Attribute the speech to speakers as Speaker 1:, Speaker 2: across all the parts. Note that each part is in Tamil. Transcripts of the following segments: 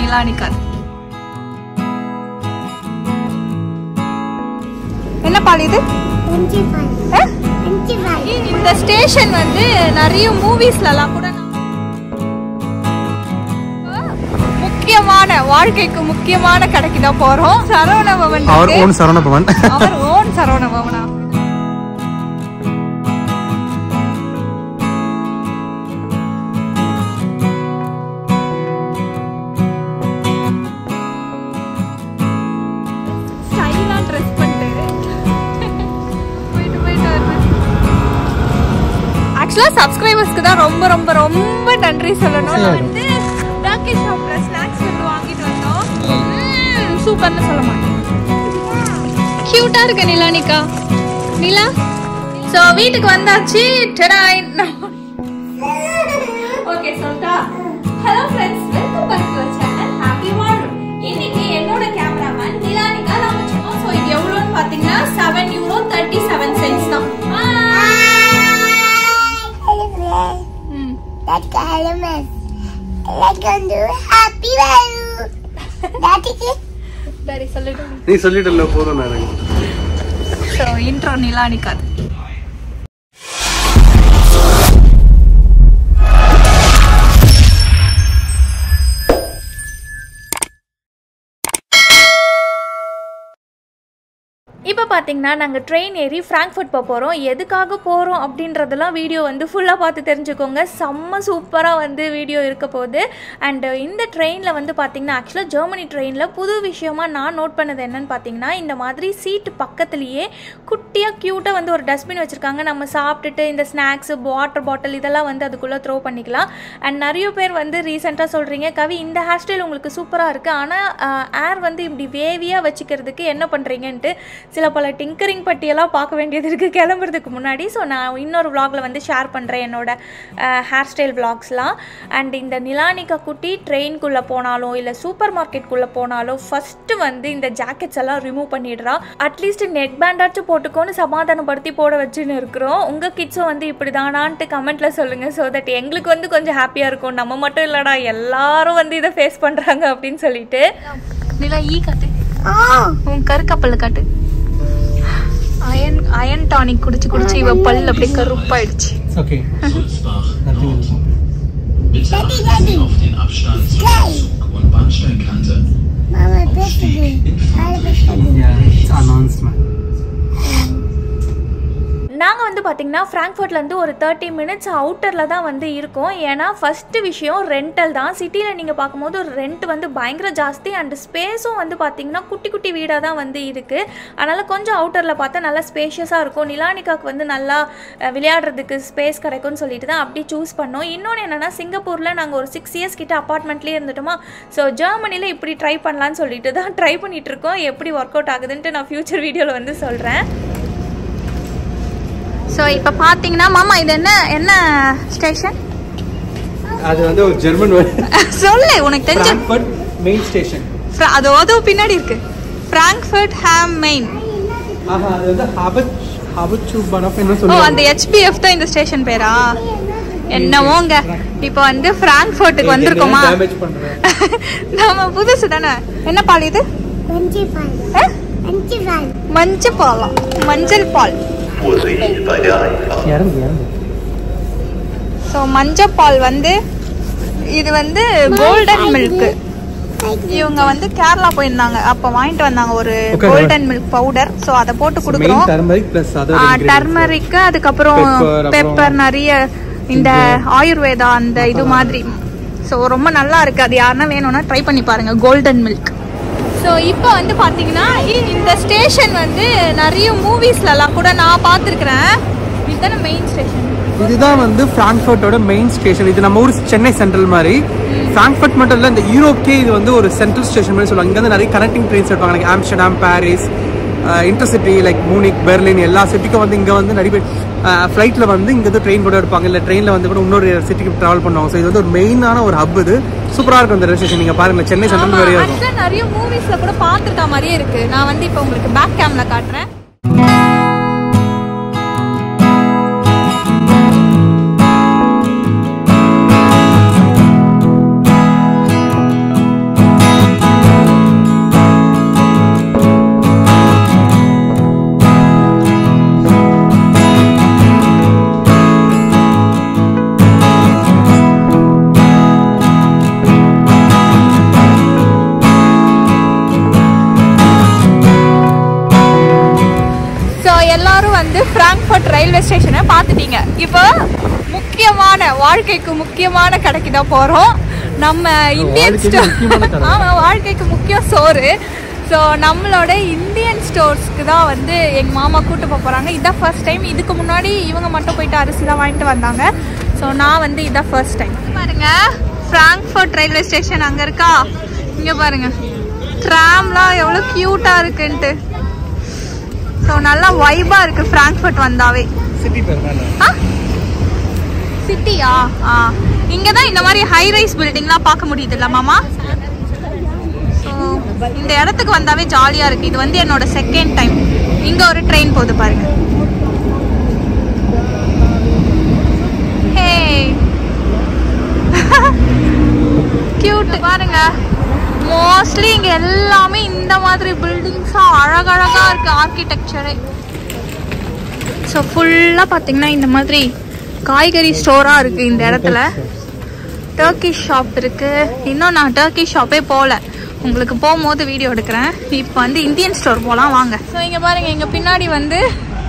Speaker 1: நிலானிக்காது என்ன பால் இது ஆ? இந்த ஸ்டேஷன் வந்து நிறைய மூவிஸ்லலாம் கூட நான் முக்கியமான வாழ்க்கைக்கு முக்கியமான கடைக்கு தான் போறோம் சரவணபவன்
Speaker 2: அவர்
Speaker 1: இருக்கு.
Speaker 2: ஓன் சரவணபவன்
Speaker 1: அவர் ஓன் சரவணபவனா ஸ்டைலா ட்ரெஸ் பண்ணிட்டு போயிட்டு போயிட்டு வருவேன் ஆக்சுவலாக சப்ஸ்கிரைபர்ஸ்க்கு தான் ரொம்ப ரொம்ப ரொம்ப நன்றி சொல்லணும் நான் வந்து ராகேஷ் ஷாப்ல ஸ்நாக்ஸ் வந்து வாங்கிட்டு வந்தோம் சூப்பர்னு சொல்ல மாட்டேன் கியூட்டா இருக்க நிலானிகா நிலா ஸோ வீட்டுக்கு வந்தாச்சு டடாய் ஓகே சொல்லிட்டா hello friends welcome back to channel happy வாழும் இன்னைக்கு என்னோட கேமராமேன் நிலானிகா ராமச்சந்திரன் ஸோ இது எவ்வளோன்னு பார்த்தீங்கன்னா seven euro thirty seven cents தான் ம் சரி சொல்லிட்டு
Speaker 2: நீ சொல்லிட்டு போதும் நான்
Speaker 1: ஸோ இன்ட்ரோ நிலானிக்காது இப்போ பார்த்தீங்கன்னா நாங்கள் ட்ரெயின் ஏறி ஃப்ராங்க்ஃபர்ட் போக போகிறோம் எதுக்காக போகிறோம் அப்படின்றதெல்லாம் வீடியோ வந்து ஃபுல்லாக பார்த்து தெரிஞ்சுக்கோங்க செம்ம சூப்பராக வந்து வீடியோ இருக்க போகுது அண்ட் இந்த ட்ரெயினில் வந்து பார்த்தீங்கன்னா ஆக்சுவலாக ஜெர்மனி ட்ரெயினில் புது விஷயமா நான் நோட் பண்ணது என்னன்னு பார்த்தீங்கன்னா இந்த மாதிரி சீட்டு பக்கத்துலேயே குட்டியாக க்யூட்டாக வந்து ஒரு டஸ்ட்பின் வச்சுருக்காங்க நம்ம சாப்பிட்டுட்டு இந்த ஸ்நாக்ஸு வாட்டர் பாட்டில் இதெல்லாம் வந்து அதுக்குள்ளே த்ரோ பண்ணிக்கலாம் அண்ட் நிறைய பேர் வந்து ரீசெண்டாக சொல்கிறீங்க கவி இந்த ஹேர் ஸ்டைல் உங்களுக்கு சூப்பராக இருக்குது ஆனால் ஏர் வந்து இப்படி வேவியாக வச்சுக்கிறதுக்கு என்ன பண்ணுறீங்கன்ட்டு சில பல டிங்கரிங் பட்டியெல்லாம் பார்க்க வேண்டியது இருக்குது கிளம்புறதுக்கு முன்னாடி ஸோ நான் இன்னொரு vlogல வந்து ஷேர் பண்ணுறேன் என்னோட ஹேர் ஸ்டைல் vlogsலாம் அண்ட் இந்த நிலானிகா குட்டி ட்ரெயின்குள்ளே போனாலும் இல்லை சூப்பர் மார்க்கெட்குள்ளே போனாலும் ஃபஸ்ட்டு வந்து இந்த ஜாக்கெட்ஸ் எல்லாம் ரிமூவ் பண்ணிடுறா அட்லீஸ்ட் நெக் பேண்டாச்சும் போட்டுக்கோன்னு சமாதானப்படுத்தி போட வச்சுன்னு இருக்கிறோம் உங்கள் கிட்ஸும் வந்து இப்படி தானான்ட்டு கமெண்ட்டில் சொல்லுங்கள் ஸோ தட் எங்களுக்கு வந்து கொஞ்சம் ஹாப்பியாக இருக்கும் நம்ம மட்டும் இல்லைடா எல்லாரும் வந்து இதை ஃபேஸ் பண்ணுறாங்க அப்படின்னு சொல்லிட்டு நிலா ஈ காட்டு உன் கருக்கப்பல்ல காட்டு அயன் அயன் டானிக் குடிச்சு குடிச்சு இவ பல் அப்படியே கருப்பாயிடுச்சு
Speaker 2: okay
Speaker 3: Bitte achten Sie auf den Abstand zwischen Zug und Bahnsteigkante.
Speaker 2: Announcement
Speaker 1: நாங்கள் வந்து பார்த்திங்கன்னா ஃப்ராங்க்ஃபர்ட்லேருந்து ஒரு தேர்ட்டி மினிட்ஸ் அவுட்டரில் தான் வந்து இருக்கோம் ஏன்னா ஃபஸ்ட்டு விஷயம் ரெண்டல் தான் சிட்டியில் நீங்கள் பார்க்கும்போது ஒரு ரெண்ட் வந்து பயங்கர ஜாஸ்தி அண்ட் ஸ்பேஸும் வந்து பார்த்திங்கன்னா குட்டி குட்டி வீடாக தான் வந்து இருக்குது அதனால் கொஞ்சம் அவுட்டரில் பார்த்தா நல்லா ஸ்பேஷியஸாக இருக்கும் நிலானிகாவுக்கு வந்து நல்லா அஹ், விளையாடுறதுக்கு ஸ்பேஸ் கிடைக்கும்னு சொல்லிட்டு தான் அப்படி சூஸ் பண்ணோம் இன்னொன்று என்னென்னா சிங்கப்பூரில் நாங்கள் ஒரு சிக்ஸ் இயர்ஸ் கிட்ட அப்பார்ட்மெண்ட்லேயே இருந்துட்டோமா ஸோ ஜெர்மனியில் இப்படி ட்ரை பண்ணலான்னு சொல்லிட்டு தான் ட்ரை பண்ணிட்டு இருக்கோம் எப்படி ஒர்க் அவுட் ஆகுதுன்ட்டு நான் ஃப்யூச்சர் வீடியோவில் வந்து சொல்கிறேன் ஸோ இப்போ பார்த்தீங்கன்னா மாமா இது என்ன என்ன ஸ்டேஷன்
Speaker 2: அது வந்து ஒரு ஜெர்மன்
Speaker 1: சொல்லு உனக்கு தெரிஞ்ச
Speaker 2: ஃப்ராங்க்ஃபர்ட் மெயின் ஸ்டேஷன்
Speaker 1: Fra- அது அதோ பின்னாடி இருக்கு ஃப்ராங்க்ஃபர்ட் ஹாம் மெயின்
Speaker 2: ஆஹா அது வந்து ஹாபட் ஹாபட் சூபனப் என்ன
Speaker 1: ஓ
Speaker 2: சொல்லுவாங்க
Speaker 1: அந்த ஹெச்பிஎஃப் தான் இந்த ஸ்டேஷன் பேரா என்னவோங்க இப்போ வந்து ஃப்ராங்க்ஃபர்ட்டுக்கு வந்திருக்கோமா
Speaker 2: டேமேஜ் பண்றேன்
Speaker 1: நம்ம புதுசு தானே என்ன பால் இது ஆ? மஞ்சள் பாலா மஞ்சள் பால்
Speaker 2: இறங்கு இறங்கு
Speaker 1: ஸோ மஞ்சள் பால் வந்து இது வந்து கோல்டன் மில்க் இவங்க வந்து கேரளா போயிருந்தாங்க அப்ப வாங்கிட்டு வந்தாங்க ஒரு
Speaker 2: Okay,
Speaker 1: golden milk powder so அதை போட்டு
Speaker 2: மெயின்
Speaker 1: கொடுக்குறோம்
Speaker 2: டர்மரிக் பிளஸ் அதர்
Speaker 1: டர்மரிக் அதுக்கப்புறம்
Speaker 2: Pepper, அப்புறம்
Speaker 1: பெப்பர் நிறைய இந்த ஆயுர்வேதா அந்த இது மாதிரி ஸோ ரொம்ப நல்லா இருக்கு அது யாருன்னா வேணும்னா ட்ரை பண்ணி பாருங்க கோல்டன் மில்க் ஸோ இப்போ வந்து பார்த்தீங்கன்னா இ- இந்த ஸ்டேஷன் வந்து நிறைய மூவிஸ்லலாம் கூட நான் பார்த்துருக்குறேன் இதுதானே மெயின் ஸ்டேஷன்
Speaker 2: இதுதான் வந்து ஃப்ராங்க்ஃபர்ட்டோட மெயின் ஸ்டேஷன் இது நம்ம ஊர் சென்னை சென்ட்ரல் மாதிரி ஃப்ராங்க்ஃபர்ட் மட்டும் இல்லை இந்த யூரோப்கே இது வந்து ஒரு சென்ட்ரல் ஸ்டேஷன் மாதிரி சொல்லுவாங்க இங்க வந்து நிறைய கனெக்டிங் ட்ரெயின்ஸ் இருப்பாங்க like Amsterdam Paris intercity like Munich Berlin எல்லா சிட்டிக்கும் வந்து இங்கே வந்து நிறைய பேர் ஃப்ளைட்டில் வந்து இங்கே வந்து ட்ரெயின் கூட இருப்பாங்க இல்லை ட்ரெயினில் வந்து கூட இன்னொரு சிட்டிக்கு ட்ராவல் பண்ணுவாங்க ஸோ இது வந்து ஒரு மெயினான ஒரு ஹப் இது சூப்பராக இருக்கும் இந்த ரயில்வே ஸ்டேஷன் நீங்கள் பாருங்க சென்னை சென்ட்ரல் வரையும் இருக்கும்
Speaker 1: ஆக்சுவலாக நிறைய மூவிஸ்ல கூட பார்த்துருக்க மாதிரியே இருக்கு நான் வந்து இப்போ உங்களுக்கு பேக் கேம்ல காட்டுறேன் வந்து ஃப்ராங்க்ஃபர்ட் ரயில்வே ஸ்டேஷனை பார்த்துட்டீங்க இப்போ முக்கியமான வாழ்க்கைக்கு முக்கியமான கடைக்கு தான் போகிறோம் நம்ம இந்தியன்
Speaker 2: வாழ்க்கைக்கு
Speaker 1: ஸ்டோர்
Speaker 2: முக்கியமான கடை.
Speaker 1: ஆமாம் வாழ்க்கைக்கு முக்கியம் சோறு ஸோ நம்மளோட இந்தியன் ஸ்டோர்ஸ்க்கு தான் வந்து எங்கள் மாமா கூட்டு போக போகிறாங்க இதான் ஃபர்ஸ்ட் டைம் இதுக்கு முன்னாடி இவங்க மட்டும் போயிட்டு அரிசிலாம் வாங்கிட்டு வந்தாங்க ஸோ நான் வந்து இதான் ஃபர்ஸ்ட் டைம் பாருங்க ஃப்ராங்க்ஃபர்ட் ரயில்வே ஸ்டேஷன் அங்கே இருக்கா இங்கே பாருங்க ட்ராம்லாம் எவ்வளோ க்யூட்டாக இருக்குன்ட்டு ஸோ நல்லா வைபாக இருக்குது ஃப்ராங்க்ஃபர்ட் வந்தாவே
Speaker 2: சிட்டி பேர் மேல
Speaker 1: ஆ சிட்டியா ஆ இங்கே தான் இந்த மாதிரி ஹை ரைஸ் பில்டிங்லாம் பார்க்க முடியுதுல்ல மாமா ஸோ இந்த இடத்துக்கு வந்தாவே ஜாலியாக இருக்குது இது வந்து என்னோட செகண்ட் டைம் இங்கே ஒரு ட்ரெயின் போகுது பாருங்க ஹே கியூட் பாருங்க மோஸ்ட்லி இங்கே எல்லாமே இந்த மாதிரி பில்டிங்ஸாக அழகழகாக இருக்குது ஆர்கிடெக்சரே ஸோ ஃபுல்லாக பார்த்தீங்கன்னா இந்த மாதிரி காய்கறி ஸ்டோராக இருக்குது இந்த இடத்துல டர்க்கிஷ் ஷாப் இருக்குது இன்னும் நான் டர்க்கிஷ் ஷாப்பே போகல உங்களுக்கு போகும்போது வீடியோ எடுக்கிறேன் இப்போ வந்து இந்தியன் ஸ்டோர் போகலாம் வாங்க ஸோ இங்கே பாருங்க இங்கே பின்னாடி வந்து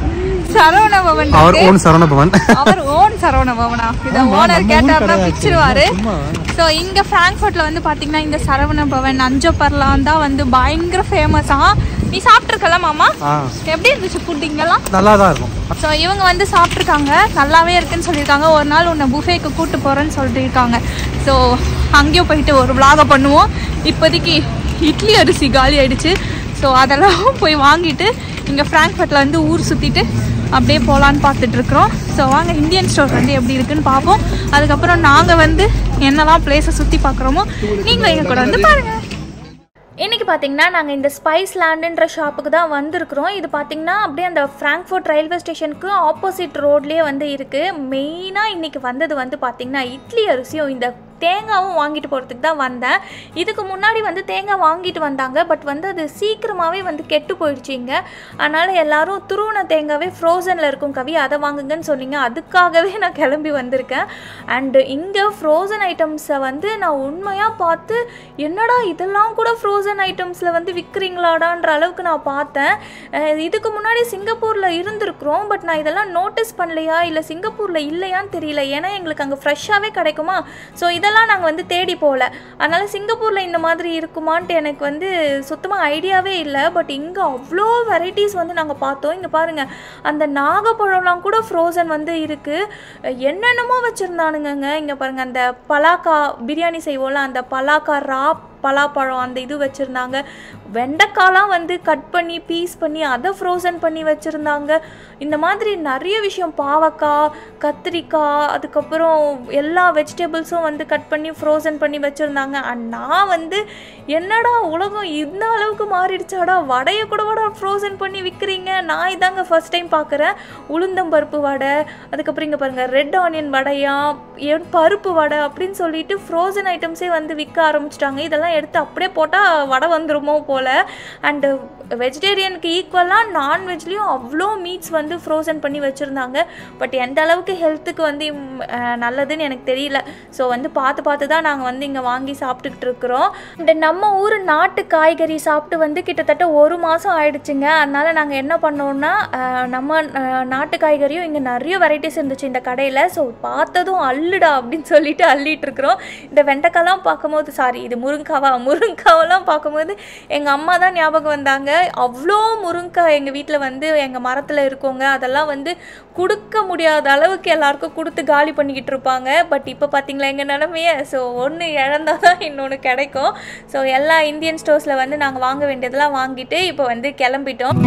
Speaker 1: சரவண பவன்
Speaker 2: அவர்
Speaker 1: இருக்கு.
Speaker 2: Own Saravana Bhavan
Speaker 1: our own Saravana பவனா இத
Speaker 2: ஆமா,
Speaker 1: ஓனர்
Speaker 2: நம்ம ஊர்
Speaker 1: கேட்டாருன்னா
Speaker 2: கிடையாது.
Speaker 1: பிச்சிருவாரு
Speaker 2: சும்மா.
Speaker 1: ஸோ இங்க ஃப்ராங்க்ஃபர்ட்ல வந்து பாத்தீங்கன்னா இந்த சரவண பவன் அஞ்சப்பர்லாம் தான் வந்து பயங்கர ஃபேமஸா நீ சாப்பிட்ருக்கல மாமா
Speaker 2: ஆ
Speaker 1: எப்படி இருந்துச்சு ஃபுட் இங்கெல்லாம்
Speaker 2: நல்லா தான் இருக்கும்
Speaker 1: ஸோ இவங்க வந்து சாப்பிட்ருக்காங்க நல்லாவே இருக்குன்னு சொல்லியிருக்காங்க ஒரு நாள் உன்னை புஃபேக்கு கூட்டு போகிறேன்னு சொல்லியிருக்காங்க ஸோ அங்கேயும் போயிட்டு ஒரு vlog பண்ணுவோம் இப்போதைக்கு இட்லி அரிசி காலி ஆயிடுச்சு ஸோ அதெல்லாம் போய் வாங்கிட்டு இங்கே ஃப்ராங்க்ஃபர்ட்டில் வந்து ஊர் சுற்றிட்டு அப்படியே போகலான்னு பார்த்துட்டு இருக்கிறோம் ஸோ வாங்க இந்தியன் ஸ்டோர் வந்து எப்படி இருக்குன்னு பார்ப்போம் அதுக்கப்புறம் நாங்கள் வந்து என்னெல்லாம் பிளேஸை சுற்றி பார்க்குறோமோ நீங்களும் எங்கள் கூட வந்து பாருங்கள் இன்றைக்கி பார்த்தீங்கன்னா நாங்கள் இந்த ஸ்பைஸ் லேண்டுன்ற ஷாப்புக்கு தான் வந்திருக்கிறோம் இது பார்த்தீங்கன்னா அப்படியே அந்த ஃப்ராங்க்ஃபர்ட் ரயில்வே ஸ்டேஷனுக்கு ஆப்போசிட் ரோட்லேயே வந்து இருக்குது மெயினாக இன்றைக்கி வந்தது வந்து பார்த்திங்கன்னா இட்லி அரிசியும் இந்த தேங்காவும் வாங்கிட்டு போகிறதுக்கு தான் வந்தேன் இதுக்கு முன்னாடி வந்து தேங்காய் வாங்கிட்டு வந்தாங்க பட் வந்து அது சீக்கிரமாகவே வந்து கெட்டு போயிடுச்சிங்க அதனால் எல்லாரும் துருவன தேங்காவே ஃப்ரோசனில் இருக்கும் கவி அதை வாங்குங்கன்னு சொன்னீங்க அதுக்காகவே நான் கிளம்பி வந்திருக்கேன் அண்டு இங்கே ஃப்ரோசன் ஐட்டம்ஸை வந்து நான் உண்மையாக பார்த்து என்னடா இதெல்லாம் கூட ஃப்ரோசன் ஐட்டம்ஸில் வந்து விற்கிறீங்களாடான்ற அளவுக்கு நான் பார்த்தேன் அஹ் இதுக்கு முன்னாடி சிங்கப்பூரில் இருந்திருக்கிறோம் பட் நான் இதெல்லாம் நோட்டீஸ் பண்ணலையா இல்லை சிங்கப்பூரில் இல்லையான்னு தெரியல ஏன்னா எங்களுக்கு அங்கே ஃப்ரெஷ்ஷாகவே கிடைக்குமா ஸோ இதெல்லாம் நாங்கள் வந்து தேடி போகல அதனால் சிங்கப்பூரில் இந்த மாதிரி இருக்குமான்ட்டு எனக்கு வந்து சுத்தமாக ஐடியாவே இல்லை பட் இங்கே அவ்வளோ வெரைட்டிஸ் வந்து நாங்கள் பார்த்தோம் இங்கே பாருங்கள் அந்த நாகப்பழம்லாம் கூட ஃப்ரோசன் வந்து இருக்குது என்னென்னமோ வச்சுருந்தானுங்கங்க இங்கே பாருங்கள் அந்த பலாக்கா பிரியாணி செய்வோம்ல அந்த பலாக்கா ரா பலாப்பழம் அந்த இது வச்சுருந்தாங்க வெண்டைக்காலாம் வந்து கட் பண்ணி பீஸ் பண்ணி அதை ஃப்ரோசன் பண்ணி வச்சுருந்தாங்க இந்த மாதிரி நிறைய விஷயம் பாவக்காய் கத்திரிக்காய் அதுக்கப்புறம் எல்லா வெஜிடபிள்ஸும் வந்து கட் பண்ணி ஃப்ரோசன் பண்ணி வச்சுருந்தாங்க அண்ட் நான் வந்து என்னடா உலகம் இந்த அளவுக்கு மாறிடுச்சாடா வடையை கூட வடை ஃப்ரோசன் பண்ணி விற்கிறீங்க நான் இதாங்க ஃபர்ஸ்ட் டைம் பார்க்குறேன் உளுந்தம்பருப்பு வடை அதுக்கப்புறம் இங்கே பாருங்கள் ரெட் ஆனியன் வடையா என் பருப்பு வடை அப்படின்னு சொல்லிட்டு ஃப்ரோசன் ஐட்டம்ஸே வந்து விற்க ஆரம்பிச்சிட்டாங்க இதெல்லாம் எடுத்து அப்படியே போட்டால் வடை வந்துருமோ போல் அண்டு வெஜிடேரியனுக்கு ஈக்குவலாக நான்வெஜ்லேயும் அவ்வளோ மீட்ஸ் வந்து ஃப்ரோசன் பண்ணி வச்சுருந்தாங்க பட் எந்த அளவுக்கு ஹெல்த்துக்கு வந்து ம், அஹ், நல்லதுன்னு எனக்கு தெரியல ஸோ வந்து பார்த்து பார்த்து தான் நாங்கள் வந்து இங்கே வாங்கி சாப்பிட்டுக்கிட்டு இருக்கிறோம் அண்ட் நம்ம ஊர் நாட்டு காய்கறி சாப்பிட்டு வந்து கிட்டத்தட்ட ஒரு மாதம் ஆயிடுச்சுங்க அதனால் நாங்கள் என்ன பண்ணோம்னா அஹ், நம்ம அஹ், நாட்டு காய்கறியும் இங்கே நிறைய வெரைட்டிஸ் இருந்துச்சு இந்த கடையில் ஸோ பார்த்ததும் அள்ளுடா அப்படின்னு சொல்லிட்டு அள்ளிட்டு இருக்கிறோம் இந்த வெண்டைக்காலாம் பார்க்கும்போது சாரி இது முருங்காவா முருங்காவெல்லாம் பார்க்கும்போது எங்கள் அம்மா தான் ஞாபகம் வந்தாங்க அவ்வளோ முருங்காய் எங்கள் வீட்டில் வந்து எங்கள் மரத்தில் இருக்கோங்க அதெல்லாம் வந்து கொடுக்க முடியாத அளவுக்கு எல்லாருக்கும் கொடுத்து காலி பண்ணிக்கிட்டு இருப்பாங்க பட் இப்போ பார்த்தீங்களா எங்கள் நிலமையே ஸோ ஒன்று இழந்தால் தான் இன்னொன்று கிடைக்கும் ஸோ எல்லா இந்தியன் ஸ்டோர்ஸில் வந்து நாங்கள் வாங்க வேண்டியதெல்லாம் வாங்கிட்டு இப்போ வந்து கிளம்பிட்டோம்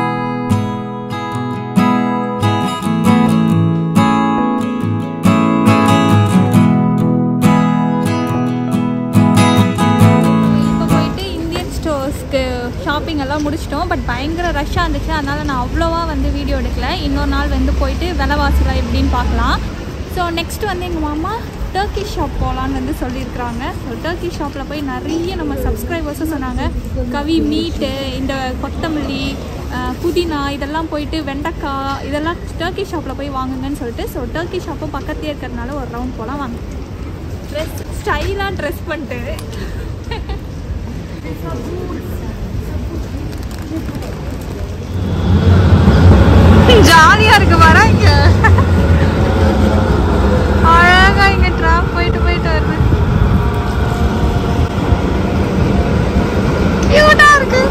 Speaker 1: இப்போ போயிட்டு இந்தியன் ஸ்டோர்ஸ்க்கு ஷாப்பிங் எல்லாம் முடிச்சிட்டோம் பட் பயங்கர ரஷ்ஷாக இருந்துச்சு அதனால் நான் அவ்வளோவா வந்து வீடியோ எடுக்கல இன்னொரு நாள் வந்து போயிட்டு விலைவாசிலாம் எப்படின்னு பார்க்கலாம் ஸோ நெக்ஸ்ட் வந்து எங்கள் மாமா டர்க்கி ஷாப் போகலான்னு வந்து சொல்லியிருக்கிறாங்க ஸோ டர்க்கி ஷாப்பில் போய் நிறைய நம்ம சப்ஸ்கிரைபர்ஸும் சொன்னாங்க கவி மீட்டு இந்த கொத்தமல்லி அஹ், புதினா இதெல்லாம் போயிட்டு வெண்டைக்காய் இதெல்லாம் டர்க்கி ஷாப்பில் போய் வாங்குங்கன்னு சொல்லிட்டு ஸோ டர்க்கி ஷாப்பும் பக்கத்துலேயே இருக்கிறதுனால ஒரு ரவுண்ட் போகலாம் வாங்க ட்ரெஸ் ஸ்டைலாக ட்ரெஸ் பண்ணிட்டு ஜாலியா இருக்கு வர இங்க அழகா இங்க ட்ராம் போயிட்டு போயிட்டு வருது கியூட்டா இருக்கு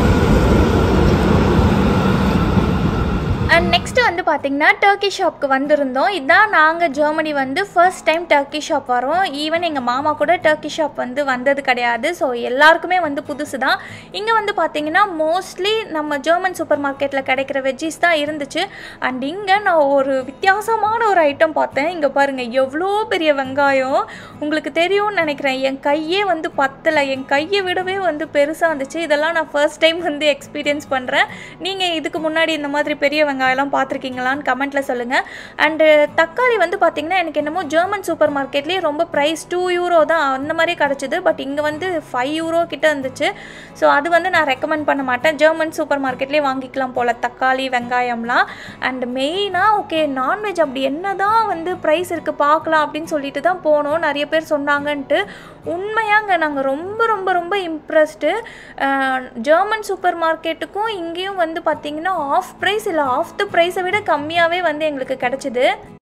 Speaker 1: அண்ட் நெக்ஸ்ட் வந்து பார்த்தீங்கன்னா டர்க்கி ஷாப்க்கு வந்திருந்தோம் இதான் நாங்கள் ஜெர்மனி வந்து ஃபர்ஸ்ட் டைம் டர்க்கி ஷாப் வரோம் ஈவன் எங்கள் மாமா கூட டர்க்கி ஷாப் வந்து வந்தது கிடையாது ஸோ எல்லாருக்குமே வந்து புதுசு தான் இங்கே வந்து பார்த்தீங்கன்னா மோஸ்ட்லி நம்ம ஜெர்மன் சூப்பர் மார்க்கெட்டில் கிடைக்கிற வெஜ்ஜிஸ் தான் இருந்துச்சு அண்ட் இங்கே நான் ஒரு வித்தியாசமான ஒரு ஐட்டம் பார்த்தேன் இங்கே பாருங்கள் எவ்வளோ பெரிய வெங்காயம் உங்களுக்கு தெரியும்னு நினைக்கிறேன் என் கையே வந்து பத்தலை என் கையை விடவே வந்து பெருசாக இருந்துச்சு இதெல்லாம் நான் ஃபர்ஸ்ட் டைம் வந்து எக்ஸ்பீரியன்ஸ் பண்ணுறேன் நீங்கள் இதுக்கு முன்னாடி இந்த மாதிரி பெரிய வெங்காயம்லாம் பார்த்துருக்கீங்களான்னு கமெண்ட்டில் சொல்லுங்கள் அண்டு தக்காளி வந்து பார்த்திங்கன்னா எனக்கு என்னமோ ஜெர்மன் சூப்பர் மார்க்கெட்லேயே ரொம்ப ப்ரைஸ் டூ யூரோ தான் அந்த மாதிரி கிடச்சிது பட் இங்கே வந்து ஃபைவ் யூரோ கிட்ட இருந்துச்சு ஸோ அது வந்து நான் ரெக்கமெண்ட் பண்ண மாட்டேன் ஜெர்மன் சூப்பர் மார்க்கெட்லேயே வாங்கிக்கலாம் போல் தக்காளி வெங்காயம்லாம் அண்ட் மெயினாக ஓகே நான்வெஜ் அப்படி என்ன தான் வந்து ப்ரைஸ் இருக்குது பார்க்கலாம் அப்படின்னு சொல்லிட்டு தான் போனோம் நிறைய பேர் சொன்னாங்கன்ட்டு உண்மையாங்க நாங்கள் ரொம்ப ரொம்ப ரொம்ப இம்ப்ரெஸ்டு ஜெர்மன் சூப்பர் மார்க்கெட்டுக்கும் இங்கேயும் வந்து பார்த்தீங்கன்னா ஆஃப் ப்ரைஸ் இல்லை ஆஃப் த ப்ரைஸை விட கம்மியாகவே வந்து எங்களுக்கு கிடச்சிது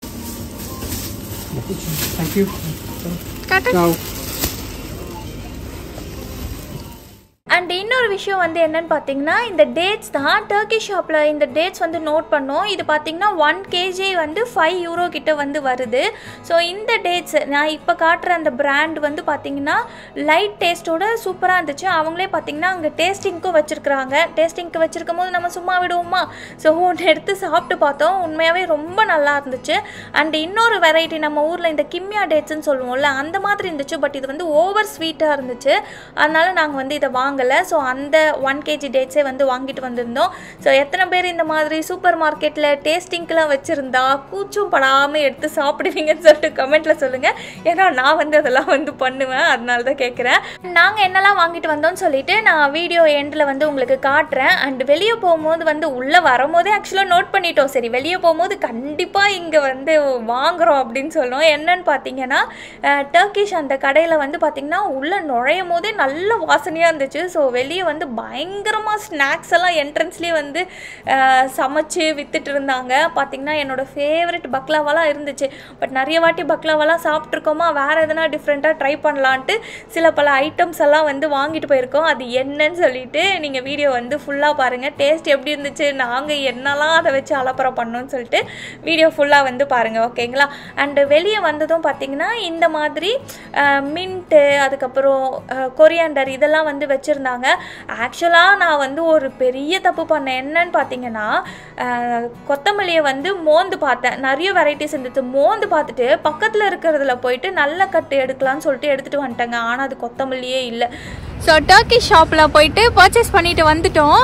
Speaker 2: தேங்க்யூ
Speaker 1: கரெக்டாக
Speaker 2: Ciao.
Speaker 1: அண்ட் இன்னொரு விஷயம் வந்து என்னன்னு பார்த்தீங்கன்னா இந்த டேட்ஸ் தான் டர்க்கி ஷாப்பில் இந்த டேட்ஸ் வந்து நோட் பண்ணோம் இது பார்த்தீங்கன்னா ஒன் கேஜி வந்து ஃபைவ் யூரோ கிட்ட வந்து வருது ஸோ இந்த டேட்ஸ் நான் இப்போ காட்டுற அந்த பிராண்ட் வந்து பார்த்தீங்கன்னா லைட் டேஸ்ட்டோட சூப்பராக இருந்துச்சு அவங்களே பார்த்தீங்கன்னா அங்கே டேஸ்டிங்க்கும் வச்சுருக்குறாங்க டேஸ்டிங்க்கு வச்சுருக்கும் போது நம்ம சும்மா விடுவோமா ஸோ ஒன்று எடுத்து சாப்பிட்டு பார்த்தோம் உண்மையாகவே ரொம்ப நல்லா இருந்துச்சு அண்ட் இன்னொரு வெரைட்டி நம்ம ஊரில் இந்த கிம்மியா டேட்ஸ்னு சொல்லுவோம்ல அந்த மாதிரி இருந்துச்சு பட் இது வந்து ஓவர் ஸ்வீட்டாக இருந்துச்சு அதனால நாங்கள் வந்து இதை வாங்கலை ஸோ அந்த ஒன் கேஜி டேட்ஸே வந்து வாங்கிட்டு வந்திருந்தோம் ஸோ எத்தனை பேர் இந்த மாதிரி சூப்பர் மார்க்கெட்டில் டேஸ்டிங்க்கெலாம் வச்சுருந்தா கூச்சம் படாமல் எடுத்து சாப்பிடுவீங்கன்னு சொல்லிட்டு கமெண்ட்டில் சொல்லுங்கள் ஏன்னா நான் வந்து அதெல்லாம் வந்து பண்ணுவேன் அதனால தான் கேட்குறேன் நாங்கள் என்னெல்லாம் வாங்கிட்டு வந்தோம்னு சொல்லிட்டு நான் வீடியோ எண்டில் வந்து உங்களுக்கு காட்டுறேன் அண்ட் வெளியே போகும்போது வந்து உள்ளே வரும்போதே ஆக்சுவலாக நோட் பண்ணிட்டோம் சரி வெளியே போகும்போது கண்டிப்பாக இங்கே வந்து வாங்குறோம் அப்படின்னு சொல்லுவோம் என்னன்னு பார்த்தீங்கன்னா டர்க்கிஷ் அந்த கடையில் வந்து பார்த்தீங்கன்னா உள்ளே நுழையும் போதே நல்ல வாசனையாக இருந்துச்சு ஸோ வெளியே வந்து பயங்கரமாக ஸ்நாக்ஸ் எல்லாம் என்ட்ரன்ஸ்லேயே வந்து அஹ், சமைச்சு வித்துட்டு இருந்தாங்க பார்த்தீங்கன்னா என்னோட ஃபேவரட் பக்லாவாலாம் இருந்துச்சு பட் நிறைய வாட்டி பக்லாவாலாம் சாப்பிட்ருக்கோமா வேறு எதனா டிஃப்ரெண்ட்டாக ட்ரை பண்ணலான்ட்டு சில பல ஐட்டம்ஸ் எல்லாம் வந்து வாங்கிட்டு போயிருக்கோம் அது என்னன்னு சொல்லிட்டு நீங்கள் வீடியோ வந்து ஃபுல்லாக பாருங்கள் டேஸ்ட் எப்படி இருந்துச்சு நாங்கள் என்னெல்லாம் அதை வச்சு அலப்பறம் பண்ணோம்னு சொல்லிட்டு வீடியோ ஃபுல்லாக வந்து பாருங்கள் ஓகேங்களா அண்டு வெளியே வந்ததும் பார்த்தீங்கன்னா இந்த மாதிரி மின்ட்டு அதுக்கப்புறம் கொரியாண்டர் இதெல்லாம் வந்து வச்சுருந்தாங்க ஆக்சுவலாக நான் வந்து ஒரு பெரிய தப்பு பண்ணேன் என்னன்னு பார்த்தீங்கன்னா அஹ், கொத்தமல்லியை வந்து மோந்து பார்த்தேன் நிறைய வெரைட்டிஸ் இருந்துச்சு மோந்து பார்த்துட்டு பக்கத்தில் இருக்கிறதுல போயிட்டு நல்ல கட்டு எடுக்கலாம்னு சொல்லிட்டு எடுத்துகிட்டு வந்துட்டேங்க ஆனால் அது கொத்தமல்லியே இல்லை ஸோ டர்க்கி ஷாப்பில் போயிட்டு பர்ச்சேஸ் பண்ணிட்டு வந்துட்டோம்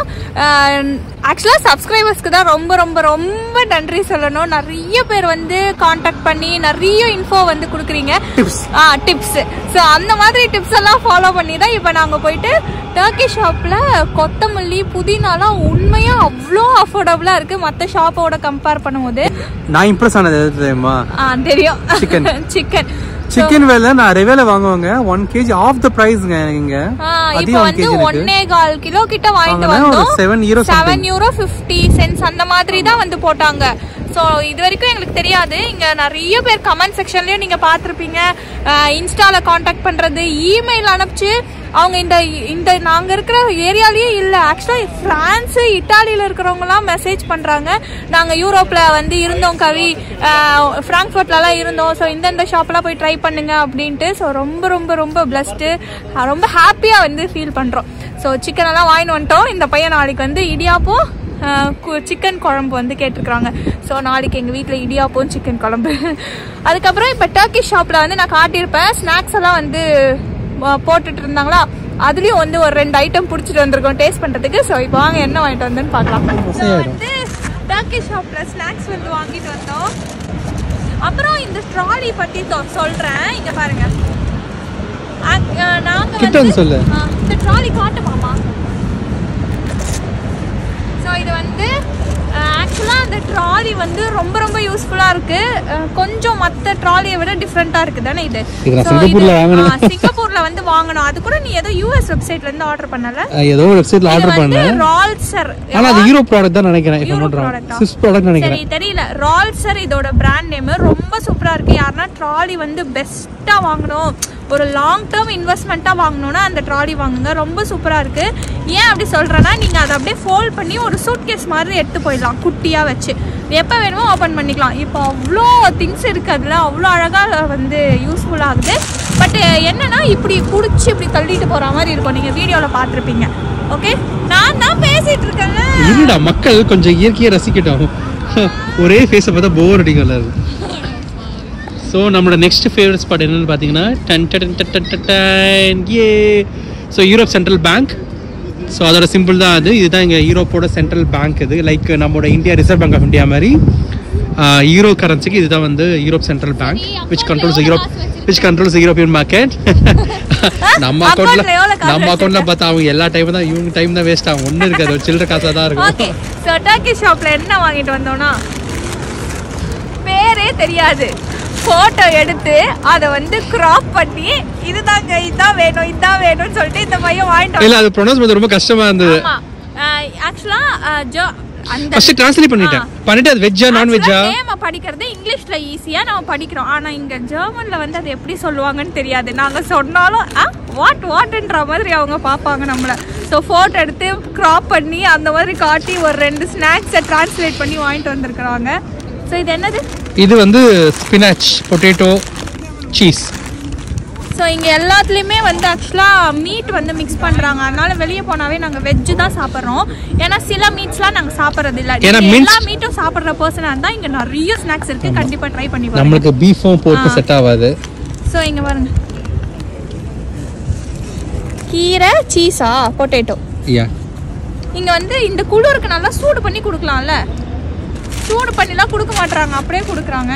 Speaker 1: ஆக்சுவலாக சப்ஸ்கிரைபர்ஸ்க்கு தான் ரொம்ப ரொம்ப ரொம்ப நன்றி சொல்லணும் நிறைய பேர் வந்து காண்டாக்ட் பண்ணி நிறைய இன்ஃபோ வந்து கொடுக்குறீங்க
Speaker 2: டிப்ஸ்
Speaker 1: ஆ டிப்ஸ் ஸோ அந்த மாதிரி டிப்ஸ் எல்லாம் ஃபாலோ பண்ணி தான் இப்போ நாங்கள் போயிட்டு டர்க்கி ஷாப்பில் கொத்தமல்லி புதினாலாம் உண்மையாக அவ்வளோ அஃபோர்டபுளாக இருக்குது மற்ற ஷாப்போட கம்பேர் பண்ணும்போது
Speaker 2: நான் இம்ப்ரெஸ் ஆனது எது தெரியுமா
Speaker 1: ஆ தெரியும்
Speaker 2: Chicken.
Speaker 1: சிக்கன்
Speaker 2: சிக்கன் வேலை நான் ரெவேல வாங்குவாங்க ஒன் கேஜி ஆஃப் த பிரைஸ்ங்க இங்க
Speaker 1: இப்போ
Speaker 2: அதிகம் ஒன்
Speaker 1: வந்து
Speaker 2: கேஜி இருக்கு
Speaker 1: ஒன்னே கால் கிலோ கிட்ட வாங்கிட்டு
Speaker 2: வாங்கினா ஒரு
Speaker 1: வந்தோம்
Speaker 2: seven euro
Speaker 1: seven
Speaker 2: something.
Speaker 1: Euro fifty cents அந்த மாதிரி தான் வந்து போட்டாங்க ஸோ இது வரைக்கும் எங்களுக்கு தெரியாது இங்க நிறைய பேர் கமெண்ட் செக்ஷன்லயும் நீங்க பார்த்துருப்பீங்க இன்ஸ்டால காண்டாக்ட் பண்றது இமெயில் அனுப்பிச்சு அவங்க இந்த இந்த நாங்க இருக்கிற ஏரியாலயே இல்ல ஆக்சுவலா பிரான்ஸ் இட்டாலியில இருக்கிறவங்கலாம் மெசேஜ் பண்றாங்க நாங்க யூரோப்ல வந்து இருந்தோம் கவி ஃப்ராங்க்ஃபர்ட்லலாம் இருந்தோம் ஸோ இந்தந்த ஷாப்லாம் போய் ட்ரை பண்ணுங்க அப்படின்ட்டு ஸோ ரொம்ப ரொம்ப ரொம்ப பிளஸ்டு ரொம்ப ஹாப்பியா வந்து ஃபீல் பண்றோம் ஸோ சிக்கன் எல்லாம் வாங்கிட்டு வந்துட்டோம் இந்த பையன் நாளைக்கு வந்து இடியாப்பம் சிக்கன் குழம்பு வந்து கேட்டிருக்காங்க ஸோ நாளைக்கு எங்கள் வீட்டில் இடியாப்பம் சிக்கன் குழம்பு அதுக்கப்புறம் இப்போ டர்க்கி ஷாப்பில் வந்து நான் காட்டியிருப்பேன் ஸ்நாக்ஸ் எல்லாம் வந்து அஹ், போட்டுட்டு இருந்தாங்களா அதுலேயும் வந்து ஒரு ரெண்டு ஐட்டம் பிடிச்சிட்டு வந்திருக்கோம் டேஸ்ட் பண்ணுறதுக்கு ஸோ இப்போ வாங்க என்ன வாங்கிட்டு வந்தேன்னு பார்க்கலாம் ஸோ வந்து டர்க்கி ஷாப்பில் ஸ்நாக்ஸ் வந்து வாங்கிட்டு வந்தோம் அப்புறம் இந்த ட்ராலி பற்றி தொ- சொல்றேன் இங்க பாருங்க அக்- அஹ், நாங்க
Speaker 2: கிட்ட வந்து சொல்லு.
Speaker 1: ஆ, இந்த ட்ராலி காட்டுமாமா ஸோ இது வந்து ஆக்சுவலாக அந்த ட்ராலி வந்து ரொம்ப ரொம்ப யூஸ்ஃபுல்லாக இருக்கு அஹ், கொஞ்சம் மற்ற ட்ராலியை விட டிஃப்ரெண்ட்டாக இருக்கு தானே இது
Speaker 2: இது நான்
Speaker 1: So,
Speaker 2: சிங்கப்பூர்ல
Speaker 1: இது-
Speaker 2: வாங்கினேன்.
Speaker 1: ஆ, சிங்கப்பூர்ல ஆன்லைன்ல வந்து வாங்கணும் அது கூட நீ ஏதோ யூஎஸ் வெப்சைட்ல இருந்து ஆர்டர் பண்ணல
Speaker 2: ஏதோ ஒரு வெப்சைட்ல ஆர்டர்
Speaker 1: இது வந்து
Speaker 2: பண்ணேன்
Speaker 1: ரால்சர்
Speaker 2: ஆனா அது யூரோ ப்ராடக்ட் தான் நினைக்கிறேன் இப்போ
Speaker 1: Euro
Speaker 2: பண்றோம்
Speaker 1: product ஆ?
Speaker 2: சிஸ் ப்ராடக்ட் நினைக்கிறேன்
Speaker 1: சரி தெரியல ரால்சர் இதோட பிராண்ட் நேம் ரொம்ப சூப்பரா இருக்கு யாருன்னா ட்ராலி வந்து பெஸ்ட்டா வாங்கணும் ஒரு லாங் டேர்ம் இன்வெஸ்ட்மெண்ட்டாக வாங்கணும்னா அந்த ட்ராலி வாங்குங்க ரொம்ப சூப்பராக இருக்கு ஏன் அப்படி சொல்றேன்னா நீங்கள் அதை அப்படியே ஃபோல்ட் பண்ணி ஒரு சூட் கேஸ் மாதிரி எடுத்து போயிடலாம் குட்டியாக வச்சு எப்போ வேணுமோ ஓப்பன் பண்ணிக்கலாம் இப்போ அவ்வளோ திங்ஸ் இருக்கு அதில் அவ்வளோ அழகாக வந்து யூஸ்ஃபுல் ஆகுது பட் என்னன்னா இப்படி குடிச்சு இப்படி தள்ளிட்டு போகிற மாதிரி இருக்கும் நீங்கள் வீடியோவில் பார்த்துருப்பீங்க ஓகே நான் தான் பேசிட்டு இருக்கேன்ல
Speaker 2: இருடா மக்கள் கொஞ்சம் இயற்கையை ரசிக்கட்டும் ஒரே ஃபேஸை பார்த்தா போர் அடிக்கல ஸோ நம்மளோட நெக்ஸ்ட் ஃபேவரட் ஸ்பாட் என்னன்னு பார்த்தீங்கன்னா டன் டன் டன் டன் டன் டன் ஏ so Europe central bank so அதோட சிம்பிள் தான் அது இதுதான் இங்கே யூரோப்போட சென்ட்ரல் பேங்க் இது லைக் நம்மளோட India reserve bank of India மாதிரி யூரோ கரன்சிக்கு இதுதான் வந்து Europe central bank which controls Europe which controls European market நம்ம அக்கௌண்ட்ல
Speaker 1: Accountல எவ்வளவு காசு
Speaker 2: நம்ம அக்கௌண்ட்ல பார்த்தா அவங்க எல்லா டைமும் தான் இவங்க டைம் தான் வேஸ்ட் ஆகும் ஒன்றும் இருக்காது ஒரு சில்லற காசாக தான்
Speaker 1: ஓகே
Speaker 2: இருக்கும்
Speaker 1: ஸோ டர்க்கி ஷாப்ல என்ன வாங்கிட்டு வந்தோம்னா பேரே தெரியாது ஃபோட்டோ எடுத்து அதை வந்து கிராப் பண்ணி இதுதாங்க இதான் வேணும் இதான் வேணும்னு சொல்லிட்டு இந்த பையன் வாங்கிட்டு
Speaker 2: இல்ல அது ப்ரொனவுன்ஸ் பண்ணது ரொம்ப கஷ்டமா இருந்தது
Speaker 1: ஆமா ஆக்சுவலா ஜோ அந்த
Speaker 2: ஃபர்ஸ்ட் ட்ரான்ஸ்லேட் பண்ணிட்டேன் பண்ணிட்டு அது வெஜ்ஜா நான் வெஜ்ஜா
Speaker 1: நேம படிக்கிறது இங்கிலீஷ்ல ஈஸியா நம்ம படிக்கிறோம் ஆனா இங்க ஜெர்மன்ல வந்து அது எப்படி சொல்லுவாங்கன்னு தெரியாது நாங்க சொன்னாலும் வாட் வாட்ன்ற மாதிரி அவங்க பார்ப்பாங்க நம்மள ஸோ ஃபோட்டோ எடுத்து கிராப் பண்ணி அந்த மாதிரி காட்டி ஒரு ரெண்டு ஸ்நாக்ஸை டிரான்ஸ்லேட் பண்ணி வாங்கிட்டு வந்திருக்கிறாங்க ஸோ இது என்னது
Speaker 2: இது வந்து ஸ்பினாச் பொட்டேட்டோ சீஸ்
Speaker 1: ஸோ இங்கே எல்லாத்துலேயுமே வந்து ஆக்சுவலாக மீட் வந்து மிக்ஸ் பண்ணுறாங்க அதனால வெளியே போனாவே நாங்கள் வெஜ்ஜு தான் சாப்பிட்றோம் ஏன்னா சில மீட்ஸ்லாம் நாங்கள் சாப்பிட்றது இல்லை
Speaker 2: ஏன்னா
Speaker 1: நீங்க
Speaker 2: mince-
Speaker 1: எல்லா மீட்டும் சாப்பிட்ற பர்சனாக இருந்தால் இங்கே நிறைய ஸ்நாக்ஸ் இருக்குது கண்டிப்பாக ட்ரை பண்ணி பாருங்க
Speaker 2: நம்மளுக்கு பீஃபும் போட்டு
Speaker 1: ஆ.
Speaker 2: செட் ஆகாது
Speaker 1: ஸோ இங்கே பாருங்க கீரை சீஸா பொட்டேட்டோ
Speaker 2: யா
Speaker 1: இங்கே வந்து இந்த குளிருக்கு நல்லா சூடு பண்ணி கொடுக்கலாம்ல சூடு பண்ணிலாம் கொடுக்க மாட்றாங்க அப்படியே கொடுக்குறாங்க